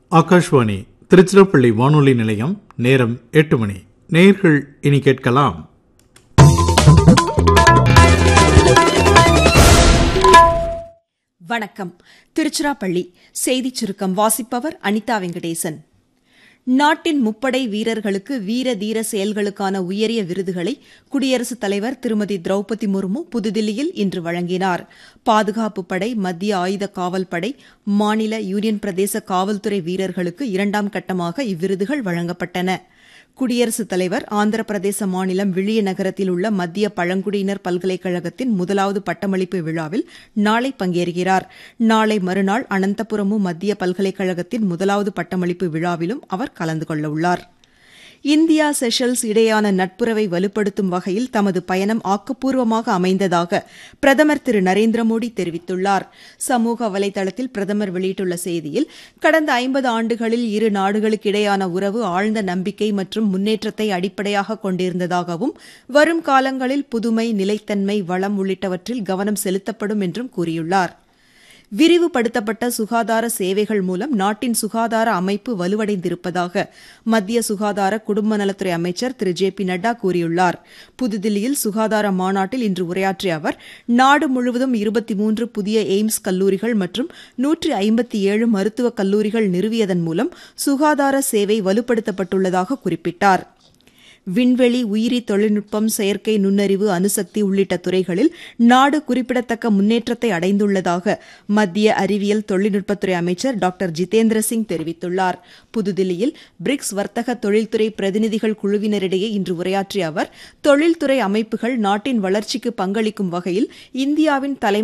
ஆகாஷ்வாணி திருச்சிராப்பள்ளி வானொலி நிலையம் நேரம் எட்டு மணி நேர்கள் இனி கேட்கலாம் வணக்கம் திருச்சிராப்பள்ளி செய்திச் சுருக்கம் வாசிப்பவர் அனிதா வெங்கடேசன் நாட்டின் முப்படை வீரர்களுக்கு வீர தீர செயல்களுக்கான உயரிய விருதுகளை குடியரசுத் தலைவர் திருமதி திரௌபதி முர்மு புதுதில்லியில் இன்று வழங்கினார் பாதுகாப்பு படை மத்திய ஆயுத காவல் படை மாநில யூனியன் பிரதேச காவல்துறை வீரர்களுக்கு இரண்டாம் கட்டமாக இவ்விருதுகள் வழங்கப்பட்டன குடியரசுத் தலைவர் ஆந்திர பிரதேச மாநிலம் விழியநகரத்தில் உள்ள மத்திய பழங்குடியினர் பல்கலைக்கழகத்தின் முதலாவது பட்டமளிப்பு விழாவில் நாளை பங்கேற்கிறார் நாளை மறுநாள் அனந்தபுரமு மத்திய பல்கலைக்கழகத்தின் முதலாவது பட்டமளிப்பு விழாவிலும் அவர் கலந்து கொள்ளவுள்ளார் இந்தியா செஷல்ஸ் இடையேயான நட்புறவை வலுப்படுத்தும் வகையில் தமது பயணம் ஆக்கப்பூர்வமாக அமைந்ததாக பிரதமர் திரு நரேந்திர மோடி தெரிவித்துள்ளார் சமூக வலைதளத்தில் பிரதமர் வெளியிட்டுள்ள செய்தியில் கடந்த ஐம்பது ஆண்டுகளில் இரு நாடுகளுக்கிடையான உறவு ஆழ்ந்த நம்பிக்கை மற்றும் முன்னேற்றத்தை அடிப்படையாக கொண்டிருந்ததாகவும் வரும் காலங்களில் புதுமை நிலைத்தன்மை வளம் உள்ளிட்டவற்றில் கவனம் செலுத்தப்படும் என்றும் கூறியுள்ளார் விரிவுபடுத்தப்பட்ட சுகாதார சேவைகள் மூலம் நாட்டின் சுகாதார அமைப்பு வலுவடைந்திருப்பதாக மத்திய சுகாதார குடும்ப நலத்துறை அமைச்சர் திரு ஜே பி நட்டா கூறியுள்ளார் புதுதில்லியில் சுகாதார மாநாட்டில் இன்று உரையாற்றிய அவர் நாடு முழுவதும் இருபத்தி மூன்று புதிய எய்ம்ஸ் கல்லூரிகள் மற்றும் நூற்றி ஐம்பத்தி ஏழு மருத்துவக் கல்லூரிகள் நிறுவியதன் மூலம் சுகாதார சேவை வலுப்படுத்தப்பட்டுள்ளதாக குறிப்பிட்டார் விண்வெளி உயிரி தொழில்நுட்பம் செயற்கை நுண்ணறிவு அணுசக்தி உள்ளிட்ட துறைகளில் நாடு குறிப்பிடத்தக்க முன்னேற்றத்தை அடைந்துள்ளதாக மத்திய அறிவியல் தொழில்நுட்பத்துறை அமைச்சர் டாக்டர் ஜிதேந்திர சிங் தெரிவித்துள்ளார் புதுதில்லியில் பிரிக்ஸ் வர்த்தக தொழில்துறை பிரதிநிதிகள் குழுவினரிடையே இன்று உரையாற்றிய அவர் தொழில்துறை அமைப்புகள் நாட்டின் வளர்ச்சிக்கு பங்களிக்கும் வகையில் இந்தியாவின் தலைமை